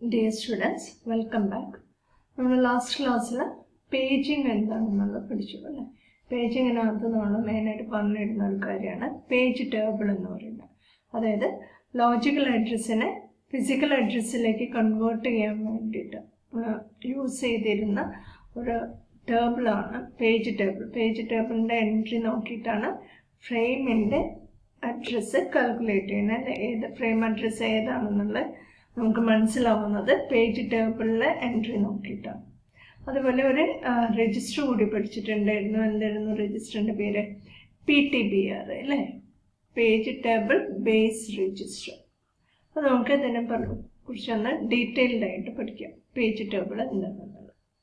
Dear students welcome back നമ്മൾ last ക്ലാസ്സിൽ paging എന്താണെന്നുള്ളത് പഠിച്ചു അല്ലേ പേജിങ്ങിനകത്ത് നമ്മൾ മെയിനായിട്ട് പറഞ്ഞിരുന്ന ഒരു കാര്യമാണ് പേജ് ടേബിൾ എന്ന് പറയുന്നത് അതായത് ലോജിക്കൽ അഡ്രസ്സിനെ ഫിസിക്കൽ അഡ്രസ്സിലേക്ക് കൺവേർട്ട് ചെയ്യാൻ വേണ്ടിയിട്ട് യൂസ് ചെയ്തിരുന്ന ഒരു ടേബിളാണ് പേജ് ടേബിൾ പേജ് ടേബിളിൻ്റെ എൻട്രി നോക്കിയിട്ടാണ് ഫ്രെയിമിൻ്റെ അഡ്രസ്സ് കാൽക്കുലേറ്റ് ചെയ്യുന്നത് അല്ലേ ഏത് ഫ്രെയിം അഡ്രസ്സ് ഏതാണെന്നുള്ളത് നമുക്ക് മനസ്സിലാവുന്നത് പേജ് ടേബിളിലെ എൻട്രി നോക്കിയിട്ടാണ് അതുപോലെ ഒരു രജിസ്റ്റർ കൂടി പഠിച്ചിട്ടുണ്ടായിരുന്നു എന്തായിരുന്നു രജിസ്റ്ററിൻ്റെ പേര് പി ടി ബി ആർ അല്ലേ പേജ് ടേബിൾ ബേസ് രജിസ്റ്റർ അപ്പോൾ നമുക്ക് ഇതിനെ കുറിച്ചൊന്ന് ഡീറ്റെയിൽഡ് ആയിട്ട് പഠിക്കാം പേജ് ടേബിൾ എന്താണെന്നുള്ളത്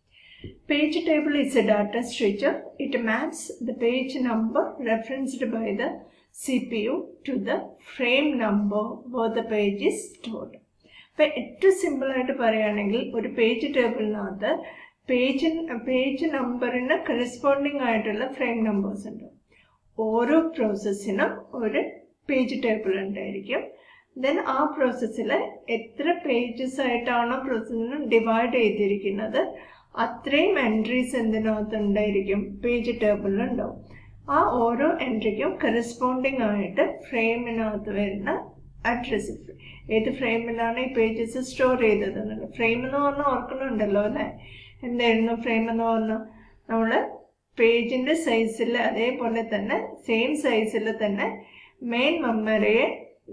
Page table is a data structure. It maps the page number referenced by the CPU to the frame number where the page is stored. അപ്പം ഏറ്റവും സിമ്പിളായിട്ട് പറയുകയാണെങ്കിൽ ഒരു പേജ് ടേബിളിനകത്ത് പേജ് പേജ് നമ്പറിന് കറസ്പോണ്ടിങ് ആയിട്ടുള്ള ഫ്രെയിം നമ്പേഴ്സ് ഉണ്ട് ഓരോ പ്രോസസ്സിനും ഒരു പേജ് ടേബിൾ ഉണ്ടായിരിക്കും ദെൻ ആ പ്രോസസ്സിൽ എത്ര പേജസ് ആയിട്ടാണോ പ്രോസസ്സിന് ഡിവൈഡ് ചെയ്തിരിക്കുന്നത് അത്രയും എൻട്രീസ് എന്തിനകത്ത് ഉണ്ടായിരിക്കും പേജ് ടേബിളിൽ ഉണ്ടാവും ആ ഓരോ എൻട്രിക്കും കറസ്പോണ്ടിങ് ആയിട്ട് ഫ്രെയിമിനകത്ത് വരുന്ന അഡ്രസ്സ് ഏത് ഫ്രെയിമിലാണ് ഈ പേജസ് സ്റ്റോർ ചെയ്തത് എന്നുള്ളത് ഫ്രെയിം എന്ന് പറഞ്ഞാൽ ഓർക്കുന്നുണ്ടല്ലോ അല്ലേ എന്തായിരുന്നു ഫ്രെയിം എന്ന് പറഞ്ഞാൽ നമ്മൾ പേജിൻ്റെ സൈസിൽ അതേപോലെ തന്നെ സെയിം സൈസിൽ തന്നെ മെയിൻ മെമ്മറിയെ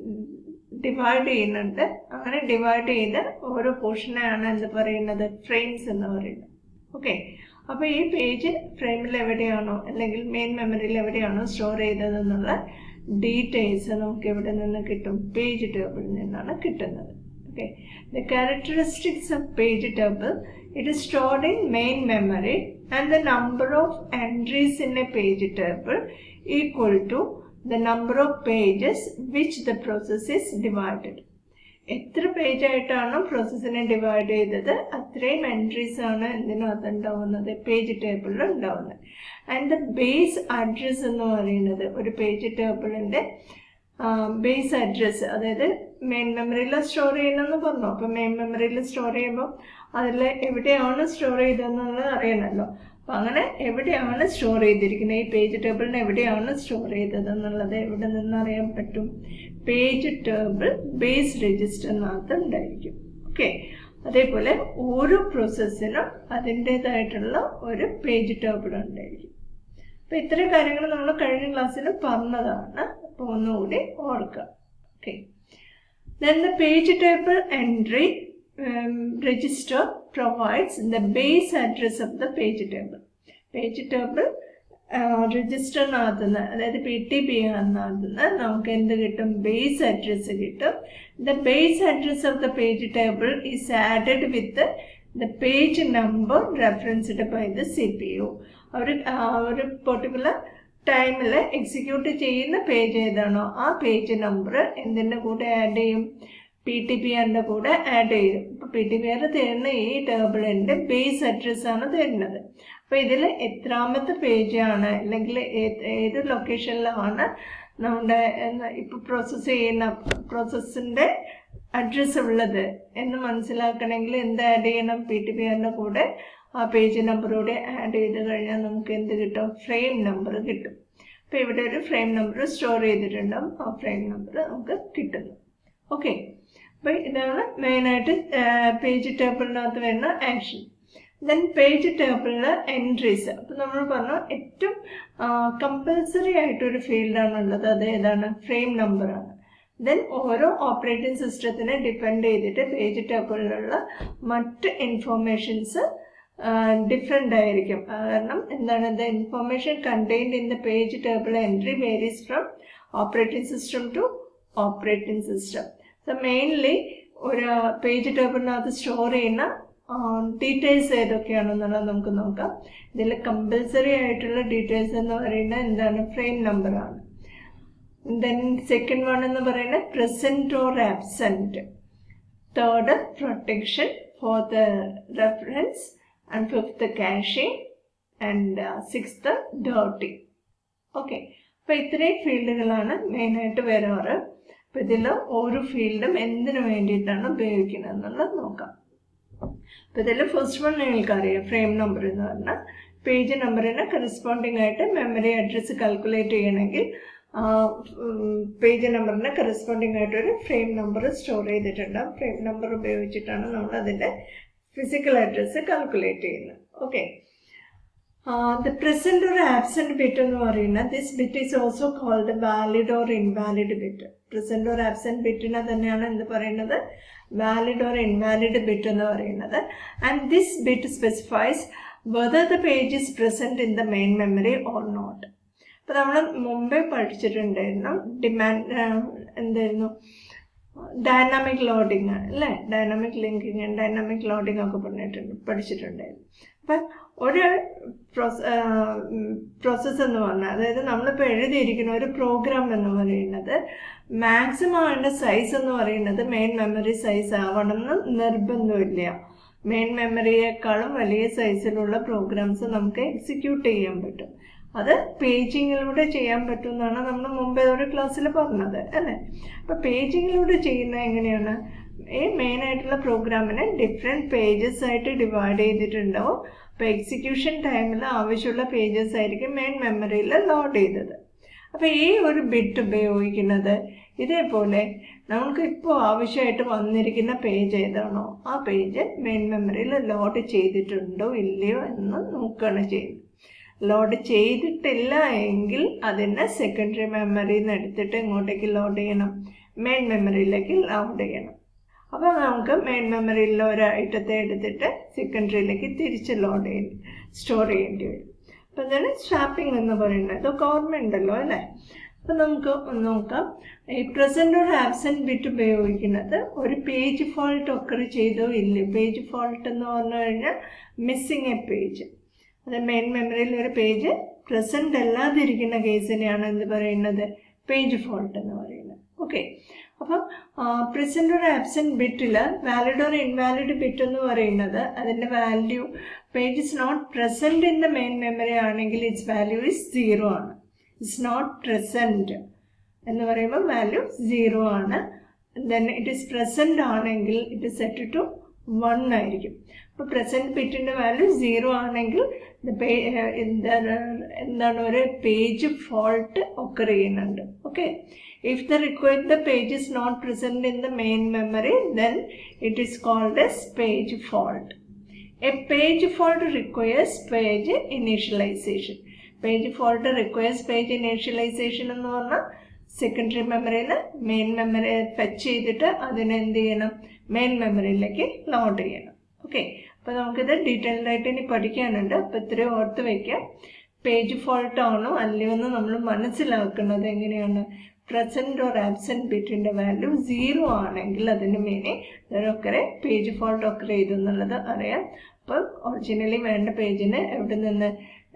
ഡിവൈഡ് ചെയ്യുന്നുണ്ട് അങ്ങനെ ഡിവൈഡ് ചെയ്ത് ഓരോ പോർഷനെയാണ് എന്ത് പറയുന്നത് ഫ്രെയിംസ് എന്ന് പറയുന്നത് ഓക്കെ അപ്പോൾ ഈ പേജ് ഫ്രെയിമിൽ എവിടെയാണോ അല്ലെങ്കിൽ മെയിൻ മെമ്മറിയിൽ എവിടെയാണോ സ്റ്റോർ ചെയ്തതെന്നുള്ള ഡീറ്റെയിൽസ് നമുക്ക് എവിടെ നിന്ന് കിട്ടും പേജ് ടേബിളിൽ നിന്നാണ് കിട്ടുന്നത് okay the characteristics of page table it is stored in main memory and the number of entries in a page table equal to the number of pages which the process is divided. എത്ര page ആയിട്ടാണ് പ്രോസസ്സിനെ divide ചെയ്തത് അത്രയും entries ആണ് ഇതിനകത്ത് ഉണ്ടാവുന്നത് page ടേബിളിൽ ഉണ്ടാവുന്നത് ആൻഡ് ദ ബേസ് അഡ്രസ്സ് എന്ന് പറയുന്നത് ഒരു പേജ് ടേബിളിൻ്റെ ബേസ് അഡ്രസ്സ് അതായത് മെയിൻ മെമ്മറിയിൽ സ്റ്റോർ ചെയ്യണമെന്ന് പറഞ്ഞു അപ്പം മെയിൻ മെമ്മറിയിൽ സ്റ്റോർ ചെയ്യുമ്പോൾ അതിൽ എവിടെയാണ് സ്റ്റോർ ചെയ്തതെന്നുള്ളത് അറിയണമല്ലോ അപ്പം അങ്ങനെ എവിടെയാണ് സ്റ്റോർ ചെയ്തിരിക്കുന്നത് ഈ പേജ് ടേബിളിന് എവിടെയാണ് സ്റ്റോർ ചെയ്തത് എന്നുള്ളത് എവിടെ നിന്ന് അറിയാൻ പറ്റും പേജ് ടേബിൾ ബേസ് രജിസ്റ്ററിനകത്ത് ഉണ്ടായിരിക്കും ഓക്കെ അതേപോലെ ഓരോ പ്രോസസ്സിനും അതിൻ്റേതായിട്ടുള്ള ഒരു പേജ് ടേബിൾ ഉണ്ടായിരിക്കും അപ്പം ഇത്രയും കാര്യങ്ങൾ നമ്മൾ കഴിഞ്ഞ ക്ലാസ്സിൽ പറഞ്ഞതാണ് അപ്പോൾ ഒന്നുകൂടി ഓർക്കുക okay then the page table entry register provides the base address of the page table. Page table രജിസ്റ്ററിനകത്ത് നിന്ന് അതായത് പി ടി പി എന്നകത്ത് നിന്ന് നമുക്ക് എന്ത് കിട്ടും ബേസ് അഡ്രസ്സ് കിട്ടും the base address of the page table is added with the page number referenced by the C P U ഒരു ഒരു പെർട്ടിക്കുലർ ടൈമിൽ എക്സിക്യൂട്ട് ചെയ്യുന്ന പേജ് ഏതാണോ ആ പേജ് നമ്പർ എന്തിൻ്റെ കൂടെ ആഡ് ചെയ്യും പി ടി പി ആറിൻ്റെ കൂടെ ആഡ് ചെയ്യും ഇപ്പോൾ പി ടി പി ആർ തരുന്ന ഈ ടേബിളിൻ്റെ ബേസ് അഡ്രസ്സാണ് തരുന്നത് അപ്പോൾ ഇതിൽ എത്രാമത്തെ പേജാണ് അല്ലെങ്കിൽ ഏത് ലൊക്കേഷനിലാണ് നമ്മുടെ ഇപ്പോൾ പ്രോസസ്സ് ചെയ്യുന്ന പ്രോസസ്സിൻ്റെ അഡ്രസ്സ് ഉള്ളത് എന്ന് മനസ്സിലാക്കണമെങ്കിൽ എന്ത് ആഡ് ചെയ്യണം പി ടി പി ആറിൻ്റെ കൂടെ ആ പേജ് നമ്പറൂടെ ആഡ് ചെയ്ത് കഴിഞ്ഞാൽ നമുക്ക് എന്ത് കിട്ടും ഫ്രെയിം നമ്പർ കിട്ടും അപ്പോൾ ഇവിടെ ഒരു ഫ്രെയിം നമ്പർ സ്റ്റോർ ചെയ്തിട്ടുണ്ടാവും ആ ഫ്രെയിം നമ്പർ നമുക്ക് കിട്ടുന്നു ഓക്കെ അപ്പോൾ ഇതാണ് മെയിനായിട്ട് പേജ് ടേബിളിനകത്ത് വരുന്ന ആക്ഷൻ ദെൻ പേജ് ടേബിളിൽ എൻട്രീസ് അപ്പോൾ നമ്മൾ പറഞ്ഞു ഏറ്റവും കമ്പൽസറി ആയിട്ടൊരു ഫീൽഡാണുള്ളത് അത് ഏതാണ് ഫ്രെയിം നമ്പറാണ് ദെൻ ഓരോ ഓപ്പറേറ്റിംഗ് സിസ്റ്റത്തിനെ ഡിപ്പെൻഡ് ചെയ്തിട്ട് പേജ് ടേബിളിലുള്ള മറ്റ് ഇൻഫോർമേഷൻസ് ഡിഫറെൻ്റ് ആയിരിക്കും കാരണം എന്താണ് the information contained in the page table entry varies from operating system to operating system so mainly ഒരു പേജ് ടേബിളിനകത്ത് സ്റ്റോർ ചെയ്യുന്ന ഡീറ്റെയിൽസ് ഏതൊക്കെയാണെന്നുള്ളത് നമുക്ക് നോക്കാം ഇതിൽ കമ്പൽസറി ആയിട്ടുള്ള ഡീറ്റെയിൽസ് എന്ന് പറയുന്നത് എന്താണ് ഫ്രെയിം നമ്പറാണ് ദെൻ സെക്കൻഡ് വൺ എന്ന് പറയുന്നത് present or absent third protection four the reference and fifth caching and sixth dirty okay അപ്പോൾ ഇത്രയും ഫീൽഡുകളാണ് മെയിനായിട്ട് വരാറ് അപ്പം ഇതിൽ ഓരോ ഫീൽഡും എന്തിനു വേണ്ടിയിട്ടാണ് ഉപയോഗിക്കുന്നത് എന്നുള്ളത് നോക്കാം അപ്പം ഇതിൽ ഫസ്റ്റ് വൺ നിങ്ങൾക്കറിയാം ഫ്രെയിം നമ്പർ എന്ന് പറഞ്ഞാൽ പേജ് നമ്പറിന് കറസ്പോണ്ടിങ് ആയിട്ട് മെമ്മറി അഡ്രസ്സ് കാൽക്കുലേറ്റ് ചെയ്യണമെങ്കിൽ പേജ് നമ്പറിന് കറസ്പോണ്ടിങ് ആയിട്ട് ഒരു ഫ്രെയിം നമ്പർ സ്റ്റോർ ചെയ്തിട്ടുണ്ടാവും ഫ്രെയിം നമ്പർ ഉപയോഗിച്ചിട്ടാണ് നമ്മൾ അതിൻ്റെ ഫിസിക്കൽ അഡ്രസ്സ് കാൽക്കുലേറ്റ് ചെയ്യുന്നത് ഓക്കെ ദ പ്രസന്റ് ഒരു ആബ്സെന്റ് ബിറ്റ് എന്ന് പറയുന്നത് this bit is also called valid or invalid bit present or absent ബിറ്റിനെ തന്നെയാണ് എന്ത് പറയുന്നത് വാലിഡ് ഓർ ഇൻവാലിഡ് ബിറ്റ് എന്ന് പറയുന്നത് and this bit specifies whether the page is present in the main memory or not അപ്പോൾ നമ്മൾ മുമ്പേ പഠിച്ചിട്ടുണ്ടായിരുന്നു ഡിമാൻഡ് എന്തായിരുന്നു ഡൈനാമിക് ലോഡിങ് അല്ലേ ഡൈനാമിക് ലിങ്കിങ് ഡൈനാമിക് ലോഡിങ് ഒക്കെ പറഞ്ഞിട്ടുണ്ട് പഠിച്ചിട്ടുണ്ടായിരുന്നു അപ്പം ഒരു പ്രോസസ്സ് എന്ന് പറഞ്ഞാൽ അതായത് നമ്മളിപ്പോൾ എഴുതിയിരിക്കുന്ന ഒരു പ്രോഗ്രാം എന്ന് പറയുന്നത് മാക്സിമം അതിൻ്റെ സൈസ് എന്ന് പറയുന്നത് മെയിൻ മെമ്മറി സൈസ് ആവണം എന്ന് നിർബന്ധമില്ല മെയിൻ മെമ്മറിയേക്കാളും വലിയ സൈസിലുള്ള പ്രോഗ്രാംസ് നമുക്ക് എക്സിക്യൂട്ട് ചെയ്യാൻ പറ്റും അത് പേജിങ്ങിലൂടെ ചെയ്യാൻ പറ്റും എന്നാണ് നമ്മൾ മുമ്പേ ഒരു ക്ലാസ്സിൽ പറഞ്ഞത് അല്ലേ അപ്പോൾ പേജിങ്ങിലൂടെ ചെയ്യുന്നത് എങ്ങനെയാണ് ഈ മെയിൻ ആയിട്ടുള്ള പ്രോഗ്രാമിനെ ഡിഫറെൻറ്റ് പേജസ് ആയിട്ട് ഡിവൈഡ് ചെയ്തിട്ടുണ്ടാവും അപ്പോൾ എക്സിക്യൂഷൻ ടൈമിൽ ആവശ്യമുള്ള പേജസ് ആയിരിക്കും മെയിൻ മെമ്മറിയിൽ ലോഡ് ചെയ്തത് അപ്പോൾ ഈ ഒരു ബിറ്റ് ഉപയോഗിക്കുന്നത് ഇതേപോലെ നമുക്ക് ഇപ്പോൾ ആവശ്യമായിട്ട് വന്നിരിക്കുന്ന പേജ് ഏതാണോ ആ പേജ് മെയിൻ മെമ്മറിയിൽ ലോഡ് ചെയ്തിട്ടുണ്ടോ ഇല്ലയോ എന്ന് നോക്കുകയാണ് ചെയ്യുന്നത് ലോഡ് ചെയ്തിട്ടില്ല എങ്കിൽ അതിനെ സെക്കൻഡറി മെമ്മറിയിൽ നിന്ന് എടുത്തിട്ട് ഇങ്ങോട്ടേക്ക് ലോഡ് ചെയ്യണം മെയിൻ മെമ്മറിയിലേക്ക് ലോഡ് ചെയ്യണം അപ്പോൾ നമുക്ക് മെയിൻ മെമ്മറിയിലെ ഒരു ഐറ്റത്തെ എടുത്തിട്ട് സെക്കൻഡറിയിലേക്ക് തിരിച്ച് ലോഡ് ചെയ്യും സ്റ്റോർ ചെയ്യേണ്ടി വരും അപ്പം അതാണ് സ്വാപ്പിംഗ് എന്ന് പറയുന്നത് ഇതൊക്കെ ഓർമ്മയുണ്ടല്ലോ അല്ലേ അപ്പം നമുക്ക് ഒന്ന് നോക്കാം ഈ പ്രസന്റ് ഒരു ആബ്സെന്റ് ബിറ്റ് ഉപയോഗിക്കുന്നത് ഒരു പേജ് ഫോൾട്ട് ഒക്കെ ചെയ്തോ ഇല്ല പേജ് ഫോൾട്ട് എന്ന് പറഞ്ഞു കഴിഞ്ഞാൽ മിസ്സിങ് എ പേജ് അത് മെയിൻ മെമ്മറിയിൽ ഒരു പേജ് പ്രസന്റ് അല്ലാതിരിക്കുന്ന കേസിനെയാണ് എന്ത് പറയുന്നത് പേജ് ഫോൾട്ട് എന്ന് പറയുന്നത് ഓക്കെ അപ്പം പ്രസന്റ് ഒരു ആബ്സെന്റ് ബിറ്റിൽ വാലിഡ് ഓർ ഇൻവാലിഡ് ബിറ്റ് എന്ന് പറയുന്നത് അതിൻ്റെ value page is not present in the main memory ആണെങ്കിൽ ഇറ്റ്സ് വാല്യൂ ഇസ് സീറോ ആണ് ഇറ്റ്സ് നോട്ട് പ്രസന്റ് എന്ന് പറയുമ്പോൾ വാല്യൂ സീറോ ആണ് ദെൻ ഇറ്റ് ഇസ് പ്രസന്റ് ആണെങ്കിൽ it is set to one ആയിരിക്കും അപ്പോൾ പ്രസന്റ് ബിറ്റിൻ്റെ വാല്യൂ സീറോ ആണെങ്കിൽ എന്താണ് ഒരു പേജ് ഫോൾട്ട് ഒക്കർ ചെയ്യുന്നുണ്ട് okay if the required the page is not present in the main memory then it is called as page fault a page fault requires page initialization page fault requires page initialization എന്ന് പറഞ്ഞാൽ secondary മെമ്മറിയിൽ main memory fetch ചെയ്തിട്ട് അതിനെ എന്ത് ചെയ്യണം main മെമ്മറിയിലേക്ക് load ചെയ്യണം okay അപ്പോൾ നമുക്കിത് ഡീറ്റെയിൽഡ് ആയിട്ട് ഇനി പഠിക്കാനുണ്ട് അപ്പോൾ ഇത്രയും ഓർത്ത് വയ്ക്കാം പേജ് ഫോൾട്ട് ആണോ അല്ലയോ എന്ന് നമ്മൾ മനസ്സിലാക്കുന്നത് എങ്ങനെയാണ് പ്രസന്റ് ഓർ ആബ്സെന്റ് ബിറ്റിന്റെ വാല്യൂ സീറോ ആണെങ്കിൽ അതിന് മീനിങ് ഇതൊക്കെ പേജ് ഫോൾട്ട് ഒക്കെ ചെയ്തു എന്നുള്ളത് അറിയാം അപ്പം ഒറിജിനലി വേണ്ട പേജിന് എവിടെ നിന്ന്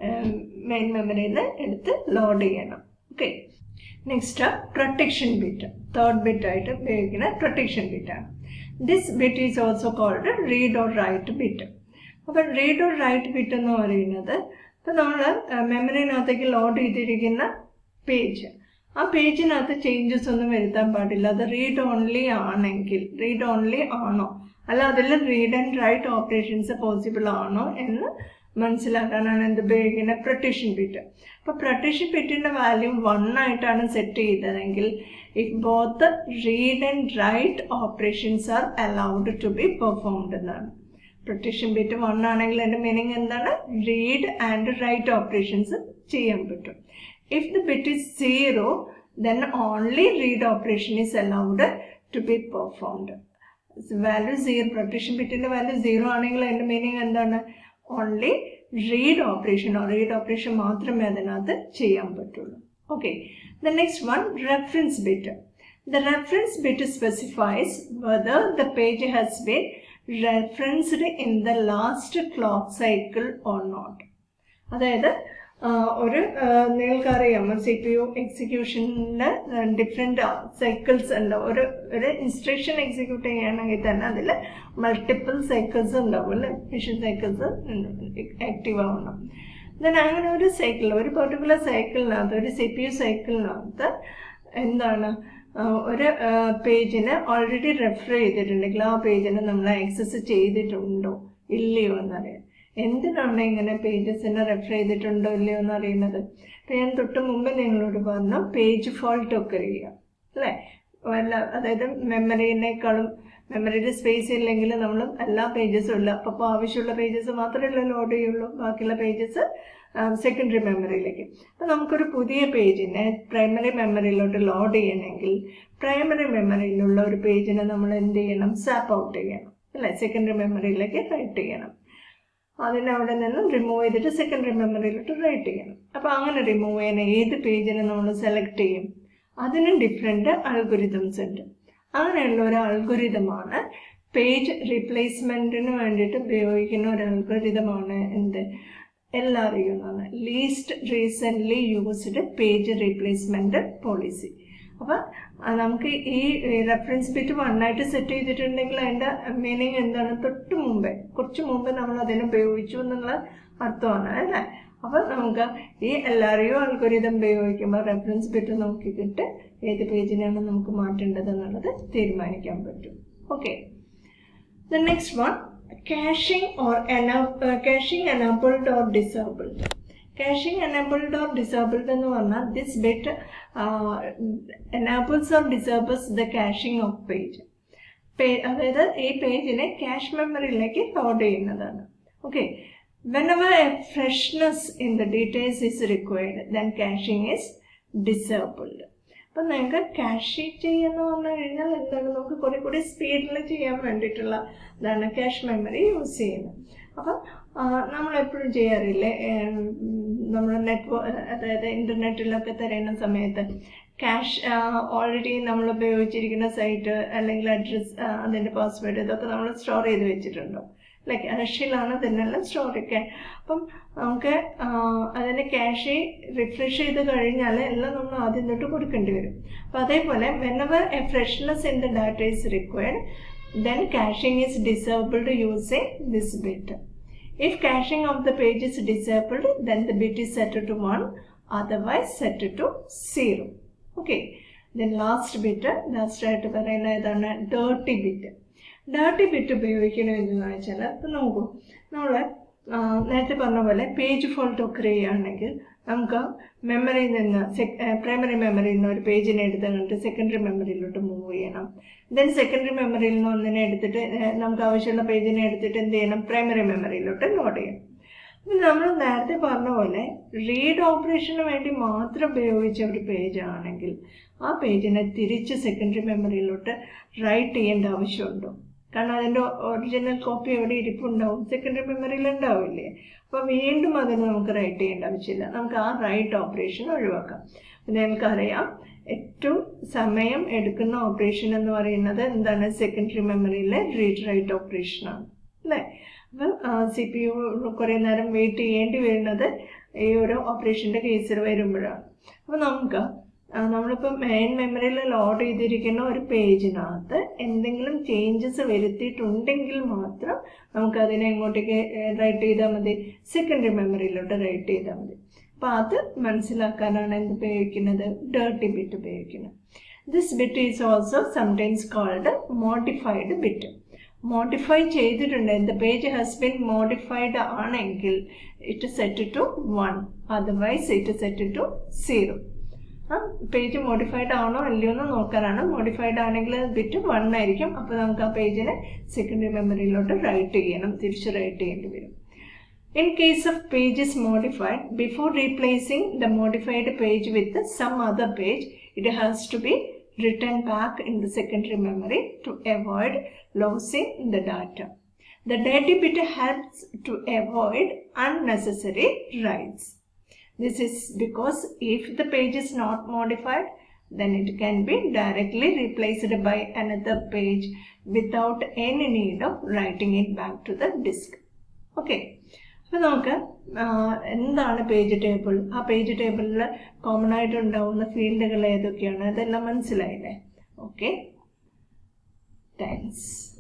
മെയിൻ മെമ്മറിയിൽ നിന്ന് എടുത്ത് ലോഡ് ചെയ്യണം okay next protection bit third bit ആയിട്ട് ഉപയോഗിക്കുന്ന പ്രൊട്ടക്ഷൻ ബിറ്റാണ് this bit is also called read or write bit അപ്പം റീഡ് ഓർ റൈറ്റ് ബിറ്റ് എന്ന് പറയുന്നത് ഇപ്പം നമ്മൾ മെമ്മറിനകത്തേക്ക് ലോഡ് ചെയ്തിരിക്കുന്ന പേജ് ആ പേജിനകത്ത് ചേഞ്ചസ് ഒന്നും വരുത്താൻ പാടില്ല അത് റീഡ് ഓൺലി ആണെങ്കിൽ റീഡ് ഓൺലി ആണോ അല്ല അതിൽ read and write operations possible ആണോ എന്ന് മനസ്സിലാക്കാനാണ് എന്ത് ഉപയോഗിക്കുന്നത് പ്രൊട്ടക്ഷൻ ബിറ്റ് അപ്പോൾ പ്രൊട്ടക്ഷൻ ബിറ്റിൻ്റെ വാല്യൂ വൺ ആയിട്ടാണ് സെറ്റ് ചെയ്തതെങ്കിൽ if both read and write operations are allowed to be performed എന്നാണ് പ്രൊട്ടക്ഷൻ ബിറ്റ് വൺ ആണെങ്കിൽ അതിൻ്റെ മീനിങ് എന്താണ് റീഡ് ആൻഡ് റൈറ്റ് ഓപ്പറേഷൻസ് ചെയ്യാൻ പറ്റും if the bit is zero then only read operation is allowed to be performed value zero protection ബിറ്റിൻ്റെ value zero ആണെങ്കിൽ അതിൻ്റെ meaning എന്താണ് only read operation read operation മാത്രമേ അതിനകത്ത് ചെയ്യാൻ പറ്റുള്ളൂ okay the next one reference bit the reference bit specifies whether the page has been referenced in the last clock cycle or not അതായത് ഒരു നിങ്ങൾക്കറിയാം സി പി യു എക്സിക്യൂഷനിൽ different cycles ഉണ്ട് ഒരു ഒരു ഇൻസ്ട്രക്ഷൻ എക്സിക്യൂട്ട് ചെയ്യണമെങ്കിൽ തന്നെ അതിൽ മൾട്ടിപ്പിൾ സൈക്കിൾസ് ഉണ്ടാവും അല്ലേ മിഷൻ സൈക്കിൾസ് ആക്റ്റീവ് ആവണം ദെൻ അങ്ങനെ ഒരു സൈക്കിൾ ഒരു പെർട്ടിക്കുലർ സൈക്കിളിനകത്ത് ഒരു സി പി യു സൈക്കിളിനകത്ത് എന്താണ് ഒരു പേജിന് ഓൾറെഡി റെഫർ ചെയ്തിട്ടുണ്ടെങ്കിൽ ആ പേജിന് നമ്മൾ ആക്സസ് ചെയ്തിട്ടുണ്ടോ ഇല്ലയോ എന്നറിയാം എന്തിനാണ് ഇങ്ങനെ പേജസിനെ റെഫർ ചെയ്തിട്ടുണ്ടോ ഇല്ലയോ എന്ന് അറിയുന്നത് അപ്പം ഞാൻ തൊട്ട് മുമ്പ് നിങ്ങളോട് പറഞ്ഞു പേജ് ഫോൾട്ട് ഒക്കെ ചെയ്യുക അല്ലേ വല്ല അതായത് മെമ്മറിനേക്കാളും മെമ്മറിയിൽ സ്പേസ് ഇല്ലെങ്കിൽ നമ്മൾ എല്ലാ പേജസും ഇല്ല അപ്പോൾ ആവശ്യമുള്ള പേജസ് മാത്രമല്ല ലോഡ് ചെയ്യുള്ളൂ ബാക്കിയുള്ള പേജസ് സെക്കൻഡറി മെമ്മറിയിലേക്ക് അപ്പം നമുക്കൊരു പുതിയ പേജിനെ പ്രൈമറി മെമ്മറിയിലോട്ട് ലോഡ് ചെയ്യണമെങ്കിൽ പ്രൈമറി മെമ്മറിയിലുള്ള ഒരു പേജിനെ നമ്മൾ എന്ത് ചെയ്യണം സാപ്പ് ഔട്ട് ചെയ്യണം അല്ലേ സെക്കൻഡറി മെമ്മറിയിലേക്ക് റൈറ്റ് ചെയ്യണം അതിനെ അവിടെ നിന്നും റിമൂവ് ചെയ്തിട്ട് സെക്കൻഡറി മെമ്മറിയിലോട്ട് റൈറ്റ് ചെയ്യണം അപ്പോൾ അങ്ങനെ റിമൂവ് ചെയ്യാൻ ഏത് പേജിനെ നമ്മൾ സെലക്ട് ചെയ്യും അതിനും ഡിഫറെൻ്റ് അൽഗുരിതംസ് ഉണ്ട് അങ്ങനെയുള്ള ഒരു അൽഗുരിതമാണ് പേജ് റീപ്ലേസ്മെൻറ്റിന് വേണ്ടിയിട്ട് ഉപയോഗിക്കുന്ന ഒരു അൽഗുരിതമാണ് എന്ത് എല്ലാം അറിയുന്നതാണ് least recently used page replacement policy അപ്പം നമുക്ക് ഈ റെഫറൻസ് ബിറ്റ് വണ്ണായിട്ട് സെറ്റ് ചെയ്തിട്ടുണ്ടെങ്കിൽ അതിൻ്റെ മീനിങ് എന്താണ് തൊട്ട് മുമ്പേ കുറച്ച് മുമ്പ് നമ്മൾ അതിനെ ഉപയോഗിച്ചു എന്നുള്ള അർത്ഥമാണ് അല്ലേ അപ്പം നമുക്ക് ഈ എല്ലാവരെയും അൽഗോരിതം ഉപയോഗിക്കുമ്പോൾ റെഫറൻസ് ബിറ്റ് നോക്കിക്കിട്ട് ഏത് പേജിനാണ് നമുക്ക് മാറ്റേണ്ടത് എന്നുള്ളത് തീരുമാനിക്കാൻ പറ്റും okay the next one caching or caching enabled or disabled caching enabled or disabled എന്ന് പറഞ്ഞാൽ this bit enables or disables the caching of page അതായത് ഈ പേജിനെ ക്യാഷ് മെമ്മറിയിലേക്ക് ലോഡ് ചെയ്യുന്നതാണ് okay whenever a freshness in the details is required then caching is disabled അപ്പം നിങ്ങൾക്ക് cash ചെയ്യുന്ന പറഞ്ഞു കഴിഞ്ഞാൽ എന്താണ് നമുക്ക് കുറെ കൂടി സ്പീഡിൽ ചെയ്യാൻ വേണ്ടിയിട്ടുള്ള ഇതാണ് ക്യാഷ് മെമ്മറി യൂസ് ചെയ്യുന്നത് അപ്പം നമ്മൾ എപ്പോഴും ചെയ്യാറില്ലേ നമ്മൾ നെറ്റ് അതായത് ഇൻ്റർനെറ്റിലൊക്കെ തിരയുന്ന സമയത്ത് ക്യാഷ് ഓൾറെഡി നമ്മൾ ഉപയോഗിച്ചിരിക്കുന്ന സൈറ്റ് അല്ലെങ്കിൽ അഡ്രസ് അതിൻ്റെ പാസ്വേഡ് ഇതൊക്കെ നമ്മൾ സ്റ്റോർ ചെയ്ത് വെച്ചിട്ടുണ്ടോ ലൈക്ക് ക്യാഷിലാണ് ഇതിനെല്ലാം സ്റ്റോർ ചെയ്യാൻ അപ്പം നമുക്ക് അതിന് ക്യാഷ് റിഫ്രഷ് ചെയ്ത് കഴിഞ്ഞാൽ എല്ലാം നമ്മൾ ആദ്യം തൊട്ട് കൊടുക്കേണ്ടി വരും അപ്പം അതേപോലെ whenever a freshness in the data is required then caching is disabled using this bit if caching of the page is disabled then the bit is set to one otherwise set to zero okay then last bit last ആയിട്ട് പറയുന്ന ഇതാണ് dirty bit dirty bit ഉപയോഗിക്കണമെന്ന് വെച്ചാൽ ഇപ്പം നോക്കൂ നമ്മൾ നേരത്തെ പറഞ്ഞ പോലെ പേജ് ഫോൾട്ട് ഒക്കെ ചെയ്യുകയാണെങ്കിൽ നമുക്ക് മെമ്മറിയിൽ നിന്ന് പ്രൈമറി മെമ്മറിയിൽ നിന്ന് ഒരു പേജിനെ എടുത്ത് കണ്ടിട്ട് സെക്കൻഡറി മെമ്മറിയിലോട്ട് മൂവ് ചെയ്യണം ദെൻ സെക്കൻഡറി മെമ്മറിയിൽ നിന്ന് ഒന്നിനെ എടുത്തിട്ട് നമുക്ക് ആവശ്യമുള്ള പേജിനെ എടുത്തിട്ട് എന്ത് ചെയ്യണം പ്രൈമറി മെമ്മറിയിലോട്ട് ലോഡ് ചെയ്യണം നമ്മൾ നേരത്തെ പറഞ്ഞ പോലെ റീഡ് ഓപ്പറേഷന് വേണ്ടി മാത്രം ഉപയോഗിച്ച ഒരു പേജ് ആണെങ്കിൽ ആ പേജിനെ തിരിച്ച് സെക്കൻഡറി മെമ്മറിയിലോട്ട് റൈറ്റ് ചെയ്യേണ്ട ആവശ്യമുണ്ടോ കാരണം അതിൻ്റെ ഒറിജിനൽ കോപ്പി എവിടെ ഇരിപ്പുണ്ടാവും സെക്കൻഡറി മെമ്മറിയിൽ ഉണ്ടാവില്ലേ അപ്പോൾ വീണ്ടും അതിന് നമുക്ക് റൈറ്റ് ചെയ്യേണ്ട ആവശ്യമില്ല നമുക്ക് ആ റൈറ്റ് ഓപ്പറേഷൻ ഒഴിവാക്കാം നിങ്ങൾക്കറിയാം ഏറ്റവും സമയം എടുക്കുന്ന ഓപ്പറേഷൻ എന്ന് പറയുന്നത് എന്താണ് സെക്കൻഡറി മെമ്മറിയിലെ റീഡ് റൈറ്റ് ഓപ്പറേഷനാണ് അല്ലേ അപ്പം സി പി യു കുറേ നേരം വെയിറ്റ് ചെയ്യേണ്ടി വരുന്നത് ഈ ഒരു ഓപ്പറേഷൻ്റെ കേസിൽ വരുമ്പോഴാണ് അപ്പോൾ നമുക്ക് നമ്മളിപ്പോൾ മെയിൻ മെമ്മറിയിൽ ലോഡ് ചെയ്തിരിക്കുന്ന ഒരു പേജിനകത്ത് എന്തെങ്കിലും ചേഞ്ചസ് വരുത്തിയിട്ടുണ്ടെങ്കിൽ മാത്രം നമുക്കതിനെ എങ്ങോട്ടേക്ക് റൈറ്റ് ചെയ്താൽ മതി സെക്കൻഡറി മെമ്മറിയിലോട്ട് റൈറ്റ് ചെയ്താൽ മതി അപ്പോൾ അത് മനസ്സിലാക്കാനാണ് എന്ത് ഉപയോഗിക്കുന്നത് ഡേർട്ടി ബിറ്റ് ഉപയോഗിക്കുന്നത് this bit is also sometimes called modified bit modify ചെയ്തിട്ടുണ്ട് the page has been modified ആണെങ്കിൽ it set to one otherwise it set to zero page modified ആണോ അല്ലയോ എന്ന് നോക്കാനാണ് മോഡിഫൈഡ് ആണെങ്കിൽ ബിറ്റ് വൺ ആയിരിക്കും അപ്പോൾ നമുക്ക് ആ പേജിനെ സെക്കൻഡറി മെമ്മറിയിലോട്ട് റൈറ്റ് ചെയ്യണം തിരിച്ച് റൈറ്റ് ചെയ്യേണ്ടി വരും in case of pages modified before replacing the modified page with some other page it has to be written back in the secondary memory to avoid losing the data. The data bit helps to avoid unnecessary writes. This is because if the page is not modified, then it can be directly replaced by another page without any need of writing it back to the disk. Okay. അപ്പോൾ നമുക്ക് എന്താണ് page table ആ page ടേബിളിൽ common ആയിട്ട് ഉണ്ടാവുന്ന ഫീൽഡുകൾ ഏതൊക്കെയാണ് അതെല്ലാം മനസ്സിലായില്ലേ ഓക്കെ താങ്ക്സ്